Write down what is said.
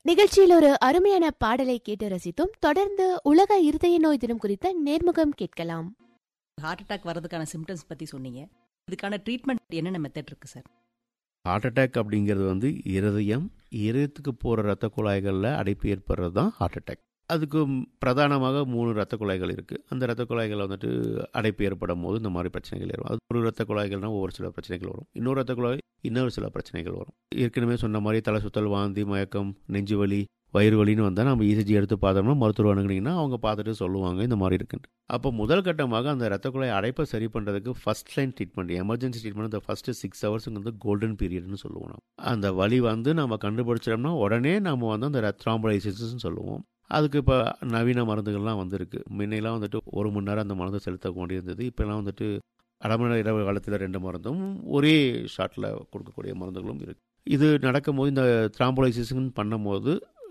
நிகழ்ச்சியில் ஒரு அருமையான பாடலை கேட்டு ரசித்தோம் தொடர்ந்து உலக இருதய நோய் தினம் குறித்த நேர்முகம் கேட்கலாம் ஹார்ட் அட்டாக் வர்றதுக்கான சிம்டம்ஸ் பத்தி சொன்னீங்க இதுக்கான ட்ரீட்மெண்ட் என்னென்ன மெத்தட் இருக்கு சார் ஹார்ட் அட்டாக் அப்படிங்கிறது வந்து இருதயம் இருதயத்துக்கு போகிற ரத்த குழாய்களில் அடைப்பு ஏற்படுறது தான் ஹார்ட் அட்டாக் அதுக்கு பிரதானமாக மூணு ரத்த குழாய்கள் இருக்குது அந்த ரத்த குழாய்கள் வந்துட்டு அடைப்பு ஏற்படும் போது இந்த மாதிரி பிரச்சனைகள் வரும் அது ஒரு ரத்த குழாய்கள்னா ஒவ்வொரு சில பிரச்சனைகள் வரும் இன்னொரு ரத்த குழாய் இன்னொரு சில பிரச்சனைகள் வரும் ஏற்கனவே சொன்ன மாதிரி தலை சுத்தல் வாந்தி மயக்கம் நெஞ்சு வலி வயிறு வலின்னு வந்தால் நம்ம இசிஜி எடுத்து பார்த்தோம்னா மருத்துவர் அணுகுனீங்கன்னா அவங்க பார்த்துட்டு சொல்லுவாங்க இந்த மாதிரி இருக்குன்ட்டு அப்போ முதல் கட்டமாக அந்த ரத்த குழாய் அடைப்பை சரி பண்ணுறதுக்கு first line treatment emergency treatment இந்த ஃபஸ்ட்டு சிக்ஸ் ஹவர்ஸுக்கு வந்து கோல்டன் பீரியட்னு சொல்லுவோம் நம்ம. அந்த வலி வந்து நம்ம கண்டுபிடிச்சிட்டோம்னா உடனே நம்ம வந்து அந்த த்ராம்பலைசிஸ்ன்னு சொல்லுவோம் அதுக்கு இப்போ நவீன மருந்துகள்லாம் வந்திருக்கு முன்னையெல்லாம் வந்துட்டு ஒரு மணி நேரம் அந்த மருந்து செலுத்த வேண்டியிருந்தது இப்போலாம் வந்துட்டு அரை மணி நேரம் இரவு காலத்தில் ரெண்டு மருந்தும் ஒரே ஷாட்டில் கொடுக்கக்கூடிய மருந்துகளும் இருக்குது இது நடக்கும்போது இந்த த்ராம்போலைசிஸ்ன்னு பண்ணும்போது